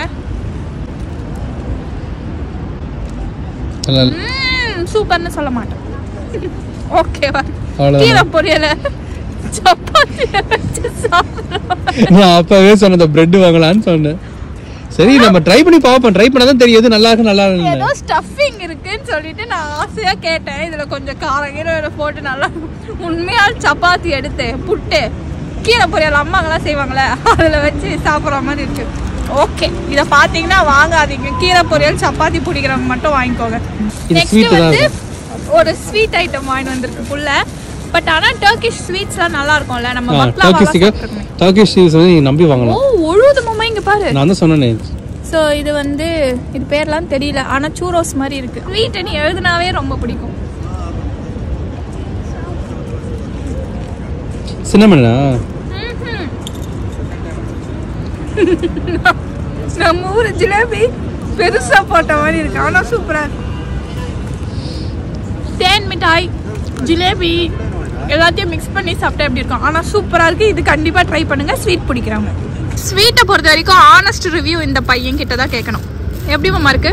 Speaker 2: நல்லா
Speaker 1: ம் சூப்பர்னு சொல்ல மாட்டேன் ஓகேவா
Speaker 2: அவ்வளவுதான்.
Speaker 1: கீரை பொரியல சப்பாத்தி வச்சு சாப்பிடுறோம்
Speaker 2: நான் அப்பவே சொன்னேன் பிரெட் வாங்கலாம்னு சொன்னேன் சரி நம்ம ட்ரை பண்ணி பார்ப்போம் ட்ரை பண்ணா தான் தெரியும் எது நல்லா இருக்கு நல்லா
Speaker 1: ஏதோ
Speaker 2: இருக்கு
Speaker 1: ஸ்டஃபிங் இருக்குன்னு சொல்லிட்டு நான் ஆசையா கேட்டேன் இதுல கொஞ்சம் காரம் கீரை போட்டு நல்லா உண்மையா சப்பாத்தி எடுத்து புட்டு கீரை பொரியல் அம்மாங்கெல்லாம் செய்வாங்களே அதுல வச்சு சாப்பிட்ற மாதிரி இருக்கு ஓகே இதை பார்த்தீங்கன்னா வாங்காதீங்க கீரை பொரியல் சப்பாத்தி பிடிக்கிறவங்க மட்டும் வாங்கிக்கோங்க
Speaker 2: இது
Speaker 1: நெக்ஸ்ட்
Speaker 2: sweet தான்
Speaker 1: வந்து ஒரு ஸ்வீட் ஐட்டம் வாங்கிட்டு வந்திருக்கு புள்ள பட் ஆனா டர்க்கிஷ் ஸ்வீட்ஸ்லாம் நல்லா இருக்கும்ல நம்ம பக்லாவா
Speaker 2: டர்க்கிஷ் டர்க்கிஷ் சீஸ் வந்து நீங்க நம்பி
Speaker 1: ஓ
Speaker 2: வாங்கலாம்
Speaker 1: ஒழுது மாமா இங்க பாரு
Speaker 2: நான் தான் சொன்னேனே
Speaker 1: ஸோ இது வந்து இது பேர்லாம் தெரியல ஆனால் சூரோஸ் மாதிரி இருக்கு ஸ்வீட் நீ எழுதுனாவே ரொம்ப பிடிக்கும்
Speaker 2: சின்னமனா
Speaker 1: நம்ம ஊர் ஜிலேபி பெருசா போட்ட மாதிரி இருக்கு ஆனால் சூப்பரா இருக்கு தேன் மிட்டாய் ஜிலேபி எல்லாத்தையும் மிக்ஸ் பண்ணி சாப்பிட்டா எப்படி இருக்கும் ஆனால் சூப்பராக இருக்கு இது கண்டிப்பாக ட்ரை பண்ணுங்க ஸ்வீட் பிடிக்கிறவங்க ஸ்வீட்டை பொறுத்த வரைக்கும் ஆனஸ்ட் ரிவ்யூ இந்த பையன் கிட்ட தான் கேட்கணும் எப்படி மாமா இருக்கு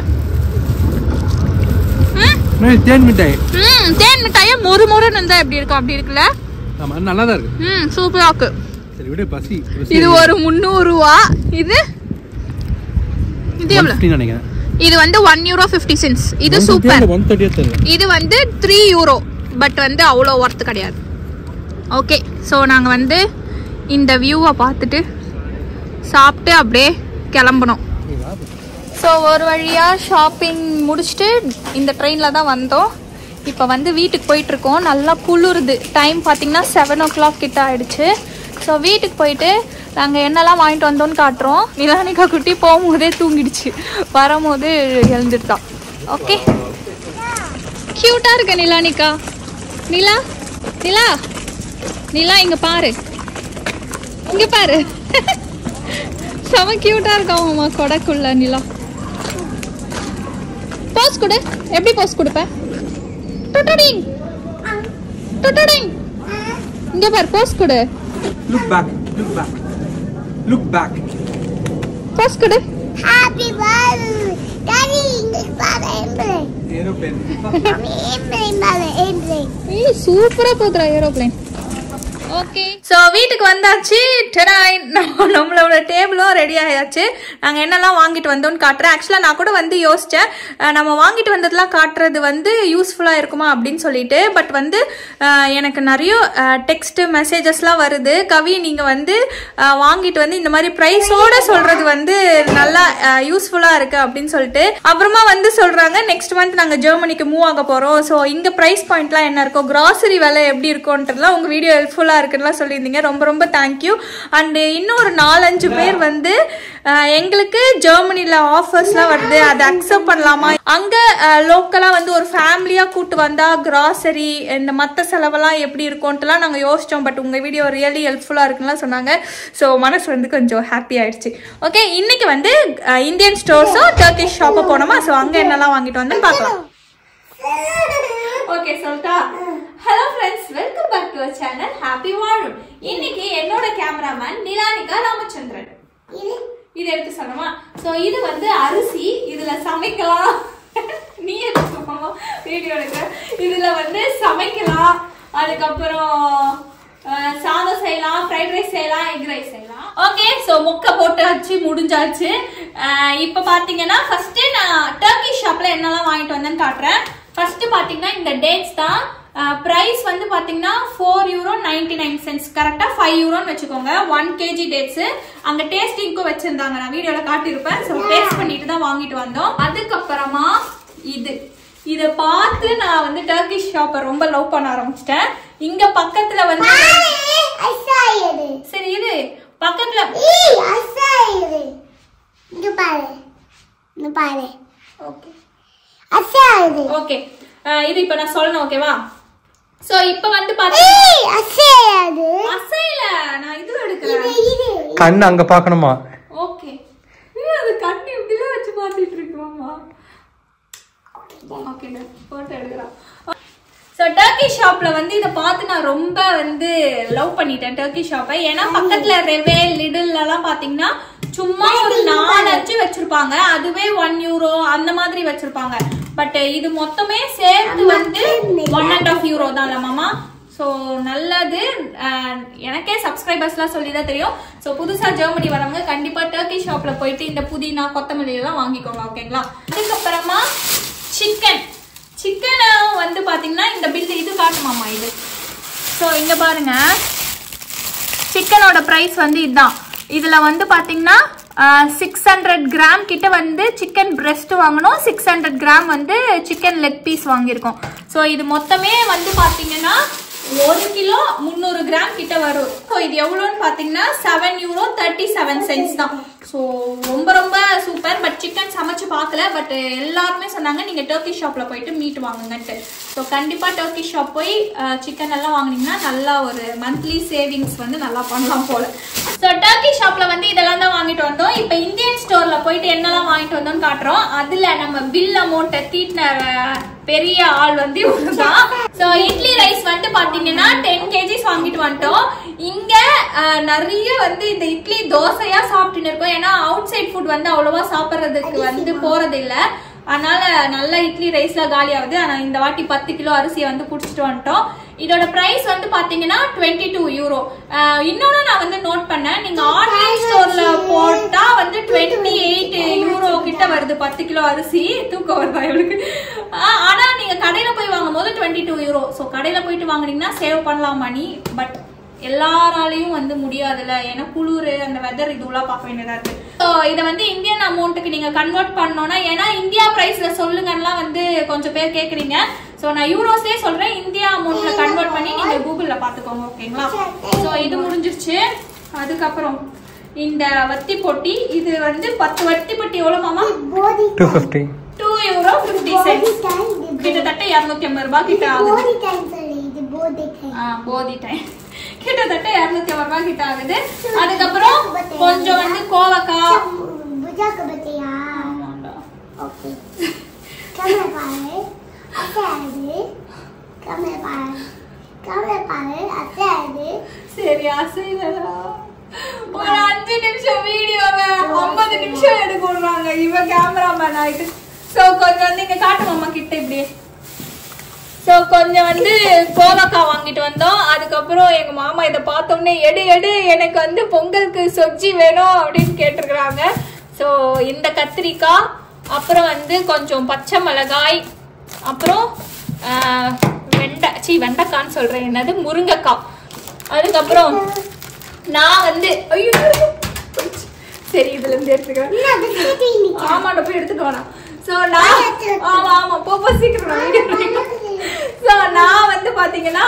Speaker 1: ம்
Speaker 2: தேன் மிட்டாய்
Speaker 1: ம் தேன் மிட்டாயே மொறு மொறுன்னு இருந்தா எப்படி இருக்கும் அப்படி இருக்குல்ல
Speaker 2: ஆமா நல்லா தான் இருக்கு
Speaker 1: ம் சூப்பரா இருக்கு
Speaker 2: சரி விடு பசி
Speaker 1: இது ஒரு முந்நூறு ரூபா இது இது எவ்வளவு
Speaker 2: நினைக்கிறேன்
Speaker 1: இது வந்து ஒன் யூரோ ஃபிஃப்டி சென்ஸ் இது சூப்பர்
Speaker 2: ஒன் தேர்ட்டியா தெரியல
Speaker 1: இது வந்து த்ரீ யூரோ பட் வந்து அவ்வளோ ஒர்த்து கிடையாது ஓகே ஸோ நாங்கள் வந்து இந்த வியூவை பார்த்துட்டு சாப்பிட்டு அப்படியே கிளம்பணும் ஸோ ஒரு வழியாக ஷாப்பிங் முடிச்சுட்டு இந்த ட்ரெயினில் தான் வந்தோம் இப்போ வந்து வீட்டுக்கு போயிட்டுருக்கோம் நல்லா குளிருது டைம் பார்த்தீங்கன்னா செவன் ஓ கிளாக் கிட்ட ஆயிடுச்சு ஸோ வீட்டுக்கு போயிட்டு நாங்கள் என்னெல்லாம் வாங்கிட்டு வந்தோம்னு காட்டுறோம் நிலானிகா குட்டி போகும்போதே தூங்கிடுச்சு வரும்போது எழுந்துட்டான் ஓகே க்யூட்டாக இருக்கு நிலானிகா நிலா நிலா நிலா இங்கே பாரு இங்கே பாரு செம க்யூட்டாக இருக்கான் மாமா கொடைக்குள்ள நிலா போஸ் கொடு எப்படி போஸ் கொடுப்ப டுட்டுடிங் டுட்டுடிங் இங்க பாரு போஸ் கொடு
Speaker 2: look back look back look back
Speaker 1: pose கொடு
Speaker 4: Happy birthday! Daddy, English brother Emily.
Speaker 2: Aeroplane
Speaker 4: Mommy, Emily, brother Emily.
Speaker 1: ஏய் சூப்பரா போதுடா ஏரோப்ளேன் ஓகே ஸோ வீட்டுக்கு வந்தாச்சு டெராய் நம்ம நம்மளோட டேபிளும் ரெடி ஆயாச்சு நாங்கள் என்னெல்லாம் வாங்கிட்டு வந்தோம்னு காட்டுறேன் ஆக்சுவலாக நான் கூட வந்து யோசித்தேன் அஹ் நம்ம வாங்கிட்டு வந்ததெல்லாம் காட்டுறது வந்து யூஸ்ஃபுல்லாக இருக்குமா அப்படின்னு சொல்லிட்டு பட் வந்து அஹ் எனக்கு நிறைய டெக்ஸ்ட் மெசேஜஸ்லாம் வருது கவி நீங்கள் வந்து அஹ் வாங்கிட்டு வந்து இந்த மாதிரி ப்ரைஸோட சொல்கிறது வந்து நல்லா யூஸ்ஃபுல்லாக இருக்கு அப்படின்னு சொல்லிட்டு அப்புறமா வந்து சொல்கிறாங்க நெக்ஸ்ட் மந்த் நாங்கள் ஜெர்மனிக்கு மூவ் ஆக போகிறோம் ஸோ இங்கே ப்ரைஸ் பாயிண்ட்லாம் என்ன இருக்கும் கிராசரி விலை எப்படி இருக்கும்ன்றதுலாம் உங்கள் வீடியோ ஹெல்ப்ஃபுல்லாக இருக்குன்னுலாம் சொல்லியிருந்தீங்க ரொம்ப ரொம்ப தேங்க்யூ அண்டு இன்னும் ஒரு நாலஞ்சு பேர் வந்து அஹ், எங்களுக்கு ஜெர்மனியில் ஆஃபர்ஸ்லாம் வருது அதை அக்செப்ட் பண்ணலாமா அங்கே லோக்கலாக வந்து ஒரு ஃபேமிலியாக கூட்டு வந்தால் கிராசரி இந்த மற்ற செலவெல்லாம் எப்படி இருக்கும்ட்டுலாம் நாங்கள் யோசித்தோம் பட் உங்கள் வீடியோ ரியலி ஹெல்ப்ஃபுல்லாக இருக்குன்னுலாம் சொன்னாங்க ஸோ மனசு வந்து கொஞ்சம் ஹாப்பி ஆயிடுச்சு ஓகே இன்னைக்கு வந்து அஹ், இந்தியன் ஸ்டோர்ஸும் டர்க்கிஷ் ஷாப்பை போனோமா ஸோ அங்கே என்னெல்லாம் வாங்கிட்டு வந்து பார்க்கலாம் ஓகே சொல்லிட்டா hello friends welcome back to channel happy வாழும் இன்னைக்கு என்னோட கேமராமேன் நிலானிகா ராமச்சந்திரன் இது எடுத்து சொல்லணுமா ஸோ இது வந்து அரிசி இதுல சமைக்கலாம் நீ எடுத்துக்கோமா வீடியோ எடுக்க இதுல வந்து சமைக்கலாம் அதுக்கப்புறம் அஹ், சாதம் செய்யலாம் ஃப்ரைட் ரைஸ் செய்யலாம் எக் ரைஸ் செய்யலாம் ஓகே ஸோ முக்கை போட்டாச்சு முடிஞ்சாச்சு அஹ், இப்போ பார்த்தீங்கன்னா ஃபர்ஸ்ட் நான் டர்க்கி ஷாப்ல என்னெல்லாம் வாங்கிட்டு வந்தேன்னு காட்டுறேன் ஃபர்ஸ்ட் பார்த்தீங்கன்னா இந்த டேட்ஸ் தான் ப்ரைஸ் வந்து பார்த்தீங்கன்னா four euro ninety nine cents கரெக்டாக ஃபைவ் யூரோன்னு வச்சுக்கோங்க ஒன் கேஜி டேட்ஸ் அங்கே டேஸ்டிங்க்கும் வச்சிருந்தாங்க நான் வீடியோவில் காட்டியிருப்பேன் ஸோ டேஸ்ட் பண்ணிட்டு தான் வாங்கிட்டு வந்தோம் அதுக்கப்புறமா இது இதை பார்த்து நான் வந்து டர்க்கிஷ் ஷாப்பை ரொம்ப லவ் பண்ண ஆரம்பிச்சிட்டேன் இங்க பக்கத்துல வந்து சரி இது பக்கத்துல ஓகே ஓகே இது இப்ப நான் சொல்லணும் ஓகேவா சோ இப்ப வந்து பாத்தீங்கன்னா அசைல நான் இது எடுக்கிறேன்
Speaker 2: கண் அங்க பார்க்கணுமா
Speaker 1: ஓகே அது கண்ணு இப்படிலாம் வச்சு பார்த்துட்டு இருக்கோமா ஓகே போட்டோ எடுக்கிறோம் ஸோ டர்க்கி ஷாப்ல வந்து இதை பார்த்து நான் ரொம்ப வந்து லவ் பண்ணிட்டேன் டர்க்கி ஷாப்பை ஏன்னா பக்கத்துல ரெவே லிடில்லாம் பாத்தீங்கன்னா சும்மா ஒரு நாலஞ்சு வச்சிருப்பாங்க அதுவே ஒன் யூரோ அந்த மாதிரி வச்சிருப்பாங்க பட் இது மொத்தமே சேர்த்து வந்து ஒன் அண்ட் ஆஃப் யூரோ தான் மாமா ஸோ நல்லது அஹ் எனக்கே சப்ஸ்கிரைபர்ஸ்லாம் சொல்லி தான் தெரியும் ஸோ புதுசாக ஜெர்மனி வரவங்க கண்டிப்பாக டர்க்கி ஷாப்பில் போயிட்டு இந்த புதினா கொத்தமல்லி எல்லாம் வாங்கிக்கோங்க ஓகேங்களா அதுக்கப்புறமா சிக்கன் சிக்கனை வந்து பார்த்தீங்கன்னா இந்த பில் இது காட்டுமாமா இது ஸோ இங்கே பாருங்க சிக்கனோட ப்ரைஸ் வந்து இதுதான் இதில் வந்து பார்த்தீங்கன்னா சிக்ஸ் ஹண்ட்ரட் கிராம் கிட்ட வந்து சிக்கன் பிரெஸ்ட் வாங்கணும் சிக்ஸ் ஹண்ட்ரட் கிராம் வந்து சிக்கன் லெக் பீஸ் வாங்கியிருக்கோம் ஸோ இது மொத்தமே வந்து பார்த்தீங்கன்னா ஒரு கிலோ முந்நூறு கிராம் கிட்ட வரும் ஸோ இது எவ்வளோன்னு பார்த்தீங்கன்னா seven euro thirty seven cents தான் ஸோ ரொம்ப ரொம்ப சூப்பர் பட் சிக்கன் சமைச்சு பார்க்கல பட் எல்லாருமே சொன்னாங்க நீங்கள் டர்க்கி ஷாப்பில் போயிட்டு மீட் வாங்குங்கன்ட்டு ஸோ கண்டிப்பாக டர்க்கி ஷாப் போய் சிக்கன் எல்லாம் வாங்குனீங்கன்னா நல்லா ஒரு மந்த்லி சேவிங்ஸ் வந்து நல்லா பண்ணலாம் போல ஸோ டர்க்கி ஷாப்பில் வந்து இதெல்லாம் தான் வாங்கிட்டு வந்தோம் இப்போ இந்தியன் ஸ்டோரில் போயிட்டு என்னெல்லாம் வாங்கிட்டு வந்தோம்னு காட்டுறோம் அதில் நம்ம பில் அமௌண்ட்டை தீட்டின அஹ், பெரிய ஆள் வந்து இவங்க தான் ஸோ இட்லி ரைஸ் வந்து பார்த்தீங்கன்னா டென் கேஜிஸ் வாங்கிட்டு வந்துட்டோம் இங்க அஹ், நிறைய வந்து இந்த இட்லி தோசையா சாப்பிட்டுன்னு இருக்கோம் ஏன்னா அவுட் சைட் ஃபுட் வந்து அவ்வளவா சாப்பிட்றதுக்கு வந்து போறது இல்ல அதனால நல்ல இட்லி ரைஸ்ல காலி ஆகுது ஆனா இந்த வாட்டி பத்து கிலோ அரிசியை வந்து குடிச்சிட்டு வந்துட்டோம் இதோட பிரைஸ் வந்து பாத்தீங்கன்னா டுவெண்ட்டி டூ யூரோ இன்னொன்னு நான் வந்து நோட் பண்ணேன் நீங்க ஆன்லைன் ஸ்டோர்ல போட்டா வந்து டுவெண்ட்டி எயிட் யூரோ கிட்ட வருது பத்து கிலோ அரிசி தூக்கம் வருதா இவளுக்கு ஆஹ் ஆனா நீங்க கடையில போய் வாங்கும் போது டுவெண்ட்டி டூ யூரோ ஸோ கடையில போயிட்டு வாங்குனீங்கன்னா சேவ் பண்ணலாம் மணி பட் எல்லாராலையும் வந்து முடியாதுல்ல ஏன்னா குளிர் அந்த வெதர் இதுவெல்லாம் பார்க்க வேண்டியதா இருக்கு ஸோ இதை வந்து இந்தியன் அமௌண்ட்டுக்கு நீங்க கன்வெர்ட் பண்ணோம்னா ஏன்னா இந்தியா பிரைஸ்ல சொல்லுங்கன்னா வந்து கொஞ்சம் பேர் கேக்குறீங்க ஸோ நான் யூரோஸ்லேயே சொல்றேன் இந்தியா அமௌண்ட்ல கன்வெர்ட் பண்ணி நீங்க கூகுள்ல பாத்துக்கோங்க ஓகேங்களா ஸோ இது முடிஞ்சிருச்சு அதுக்கப்புறம் இந்த வத்தி பொட்டி இது வந்து பத்து வத்தி பொட்டி எவ்வளவு மாமா
Speaker 2: two fifty
Speaker 1: two euro fifty cents கிட்டத்தட்ட இரநூத்தி ஐம்பது ரூபாய் கிட்ட ஆகுது ஆ, போதி டைம் கிட்டத்தட்ட இரநூத்தி ஐம்பது ரூபாய் கிட்ட ஆகுது அதுக்கப்புறம் கொஞ்சம் வந்து கோவக்காய் ஆமாண்டா. சரி அசைதடா ஒரு அஞ்சு நிமிஷம் வீடியோவை ஐம்பது நிமிஷம் எடுக்க விடுறாங்க இவ கேமராமேன் ஆயிட்டு சோ கொஞ்சம் வந்து இங்க காட்டு மாமா கிட்ட இப்படி ஸோ கொஞ்சம் வந்து கோவக்காய் வாங்கிட்டு வந்தோம் அதுக்கப்புறம் எங்க மாமா இதை பார்த்தோன்னே எடு எடு எனக்கு வந்து பொங்கலுக்கு சொஜ்ஜி வேணும் அப்படின்னு கேட்டிருக்கிறாங்க ஸோ இந்த கத்திரிக்காய் அப்புறம் வந்து கொஞ்சம் பச்சை மிளகாய் அப்புறம் ஆஹ், வெண்டை சீ வெண்டைக்கான்னு சொல்றேன் என்னது முருங்கைக்காய் அதுக்கப்புறம் நான் வந்து ஐயோ சரி இதுல இருந்து எடுத்துக்கிறேன் ஆமா நான் போய் எடுத்துட்டு வரேன் சோ நான் ஆமா ஆமா போ போ சீக்கிரம் சோ நான் வந்து பாத்தீங்கன்னா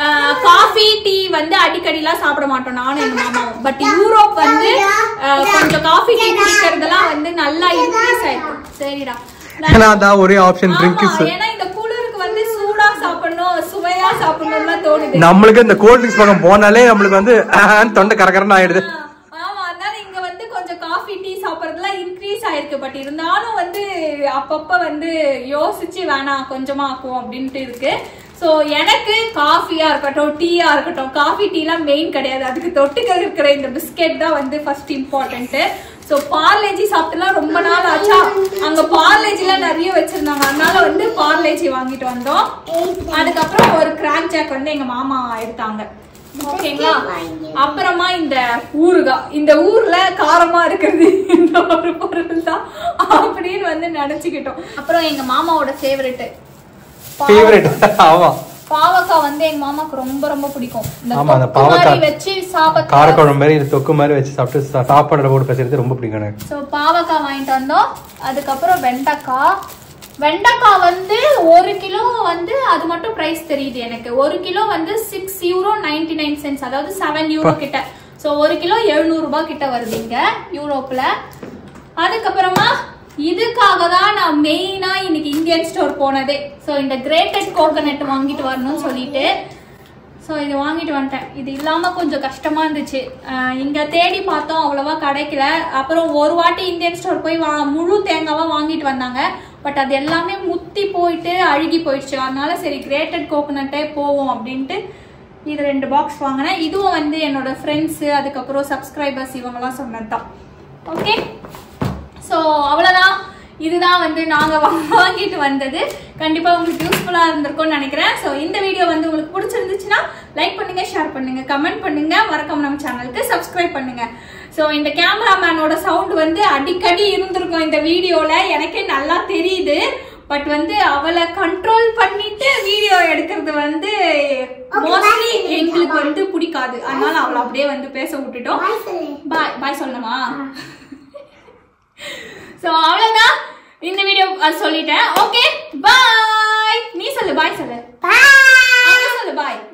Speaker 1: காஃபி டீ வந்து அடிக்கடிலாம் சாப்பிட மாட்டோம் நானும் எங்க மாமாவும் பட் யூரோப் வந்து ஆஹ், கொஞ்சம் காஃபி டீ குடிக்கிறதெல்லாம் வந்து நல்லா இன்க்ரீஸ் ஆயிருக்கு சரிடா நான்
Speaker 2: ஏன்னா அதான் ஒரே ஆப்ஷன்
Speaker 1: ஆமா,
Speaker 2: ட்ரிங்க்ஸ்
Speaker 1: ஏன்னா இந்த குளிருக்கு வந்து சூடா சாப்பிடணும் சுவையா சாப்பிடணும்னு தோணுது
Speaker 2: நம்மளுக்கு இந்த கோல்ட் ட்ரிங்க்ஸ் பக்கம் போனாலே நம்மளுக்கு வந்து ஆஹ், தொண்டை கரகரன்னு ஆயிடுது
Speaker 1: ஆ, ஆமா அதனால இங்க வந்து கொஞ்சம் காஃபி டீ சாப்பிடறதுலாம் இன்க்ரீஸ் ஆயிருக்கு பட் இருந்தாலும் வந்து அப்பப்ப வந்து யோசிச்சு வேணாம் கொஞ்சமா ஆக்குவோம் அப்படின்ட்டு இருக்கு ஸோ எனக்கு காஃபியா இருக்கட்டும் டீயா இருக்கட்டும் காஃபி டீலாம் மெயின் கிடையாது அதுக்கு தொட்டுக்க இருக்கிற இந்த பிஸ்கெட் தான் வந்து ஃபர்ஸ்ட் இம்பார்ட்டன்ட் ஸோ பார்லேஜி சாப்பிட்டுலாம் ரொம்ப நாள் ஆச்சா அங்க பார்லேஜிலாம் நிறைய வச்சிருந்தாங்க அதனால வந்து பார்லேஜி வாங்கிட்டு வந்தோம் அதுக்கப்புறம் ஒரு கிராக் ஜாக் வந்து எங்க மாமா எடுத்தாங்க ஓகேங்களா அப்புறமா இந்த ஊறுகாய் இந்த ஊர்ல காரமா இருக்கிறது இந்த ஒரு பொருள் தான் அப்படின்னு வந்து நினைச்சுக்கிட்டோம் அப்புறம் எங்க மாமாவோட ஃபேவரெட்
Speaker 2: ஃபேவரட் ஆமா
Speaker 1: பாவக்காய் வந்து எங்க மாமாக்கு ரொம்ப ரொம்ப பிடிக்கும் இந்த
Speaker 2: ஆமா, அந்த
Speaker 1: தொக்கு மாதிரி
Speaker 2: பாவக்காய்.
Speaker 1: வச்சு சாப்பிட்டு
Speaker 2: காரக்குழம்பு மாதிரி இந்த தொக்கு மாதிரி வச்சு சாப்பிட்டு சா- சாப்பாடுல போட்டு பேசுறது ரொம்ப பிடிக்கும் எனக்கு
Speaker 1: ஸோ பாவக்காய் வாங்கிட்டு வந்தோம் அதுக்கப்புறம் வெண்டைக்காய் வெண்டைக்காய் வந்து ஒரு கிலோ வந்து அது மட்டும் பிரைஸ் தெரியுது எனக்கு ஒரு கிலோ வந்து six euro ninety nine cents அதாவது செவன் யூரோ கிட்ட ஸோ ஒரு கிலோ எழுநூறு ரூபாய் கிட்ட வருது இங்க யூரோப்ல அதுக்கப்புறமா இதுக்காக தான் நான் மெயினா இன்னைக்கு இந்தியன் ஸ்டோர் போனதே ஸோ இந்த கிரேட்டட் கோகனட் வாங்கிட்டு வரணும்னு சொல்லிட்டு ஸோ இது வாங்கிட்டு வந்துட்டேன் இது இல்லாமல் கொஞ்சம் கஷ்டமாக இருந்துச்சு அஹ் இங்க தேடி பார்த்தோம் அவ்வளோவா கிடைக்கல அப்புறம் ஒரு வாட்டி இந்தியன் ஸ்டோர் போய் வா முழு தேங்காவா வாங்கிட்டு வந்தாங்க பட் அது எல்லாமே முத்தி போயிட்டு அழுகி போயிடுச்சு அதனால சரி கிரேட்டட் கோகனட்டே போவோம் அப்படின்ட்டு இது ரெண்டு பாக்ஸ் வாங்கினேன் இதுவும் வந்து என்னோட ஃப்ரெண்ட்ஸு அதுக்கப்புறம் சப்ஸ்கிரைபர்ஸ் இவங்கெல்லாம் சொன்னது தான் ஓகே ஸோ அவ்வளோதான் இதுதான் வந்து நாங்கள் வாங்கிட்டு வந்தது கண்டிப்பாக உங்களுக்கு யூஸ்ஃபுல்லாக இருந்திருக்கும்னு நினைக்கிறேன் ஸோ இந்த வீடியோ வந்து உங்களுக்கு பிடிச்சிருந்துச்சுன்னா லைக் பண்ணுங்க ஷேர் பண்ணுங்க கமெண்ட் பண்ணுங்க மறக்காம நம்ம சேனலுக்கு சப்ஸ்கிரைப் பண்ணுங்க ஸோ இந்த கேமராமேனோட சவுண்ட் வந்து அடிக்கடி இருந்திருக்கும் இந்த வீடியோவில் எனக்கே நல்லா தெரியுது பட் வந்து அவளை கண்ட்ரோல் பண்ணிட்டு வீடியோ எடுக்கிறது வந்து மோஸ்ட்லி எங்களுக்கு வந்து பிடிக்காது அதனால அவளை அப்படியே வந்து பேச விட்டுட்டோம் பாய் பாய் சொல்லணுமா சோ அவ்வளவுதான் இந்த வீடியோ சொல்லிட்டேன் ஓகே பாய் நீ சொல்லு பாய் சொல்லு
Speaker 4: Bye.
Speaker 1: அங்க சொல்லு பாய்